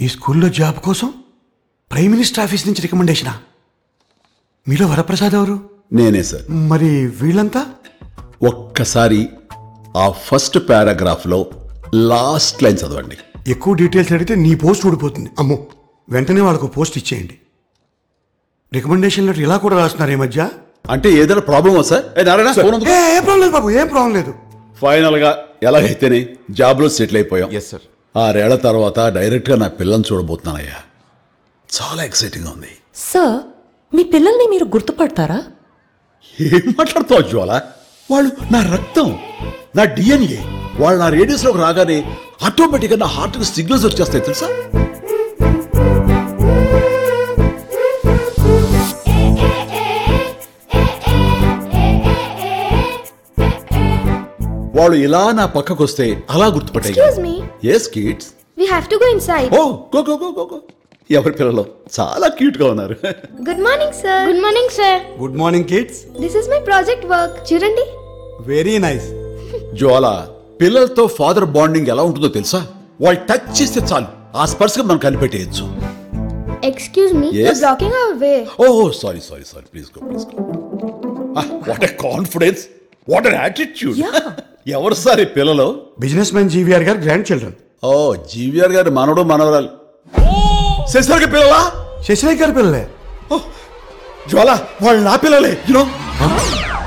ఈ స్కూల్లో జాబ్ కోసం ప్రైమ్ మినిస్టర్ ఆఫీస్ నుంచి రికమెండేషనా మీలో వరప్రసాద్ ఎవరు నేనే సార్ మరి వీళ్ళంతా ఒక్కసారి ఆ ఫస్ట్ పారాగ్రాఫ్లో లాస్ట్ లైన్ చదవండి ఎక్కువ డీటెయిల్స్ అడిగితే నీ పోస్ట్ ఊడిపోతుంది అమ్మో వెంటనే వాళ్ళకు పోస్ట్ ఇచ్చేయండి రికమెండేషన్ లెటర్ ఇలా కూడా రాస్తున్నారు ఈ మధ్య అంటే ఏదైనా ప్రాబ్లమా సార్ ఏ నారాయణ ఫోన్ అందుకో. ఏ ఏ ప్రాబ్లం లేదు బాబు ఏం ప్రాబ్లం లేదు ఫైనల్ గా ఎలాగైతేనే జాబ్లో సెటిల్ అయిపోయాం ఎస్ సార్ ఆరేళ్ల తర్వాత డైరెక్ట్ గా నా పిల్లల్ని చూడబోతున్నానయ్యా చాలా ఎక్సైటింగ్ ఉంది సార్ మీ పిల్లల్ని మీరు గుర్తుపడతారా ఏం మాట్లాడుతావు జ్వాల వాళ్ళు నా రక్తం నా డిఎన్ఏ వాళ్ళు నా రేడియస్ లోకి రాగానే ఆటోమేటిక్గా నా హార్ట్ కి సిగ్నల్స్ వచ్చేస్తాయి తెలుసా వాళ్ళు ఇలా నా పక్కకు వస్తే అలా గుర్తుపట్టాయి Excuse me. Yes kids We have to go inside. Oh go go go go go ఎవరి పిల్లలు చాలా క్యూట్ గా ఉన్నారు Good morning, sir. Good morning, sir. Good morning kids This is my project work. చూడండి వెరీ నైస్ జ్వాల పిల్లలతో father bonding ఎలా ఉంటుందో తెలుసా వాళ్ళు టచ్ చేస్తే చాలు ఆ స్పర్శగా మనం కనిపెట్టేయచ్చు excuse me Yes? Blocking our way oh sorry sorry sorry please go please go what a confidence what an attitude ఎవరు సార్ ఈ పిల్లలు business man GVR garu grandchildren ఓ జీవీఆర్ గారి మనవడు మనవరాలు శశిధర్కి పిల్లలా శశిరేఖ్ గారి పిల్లలే జ్వాల వాళ్ళు నా పిల్లలే యూనో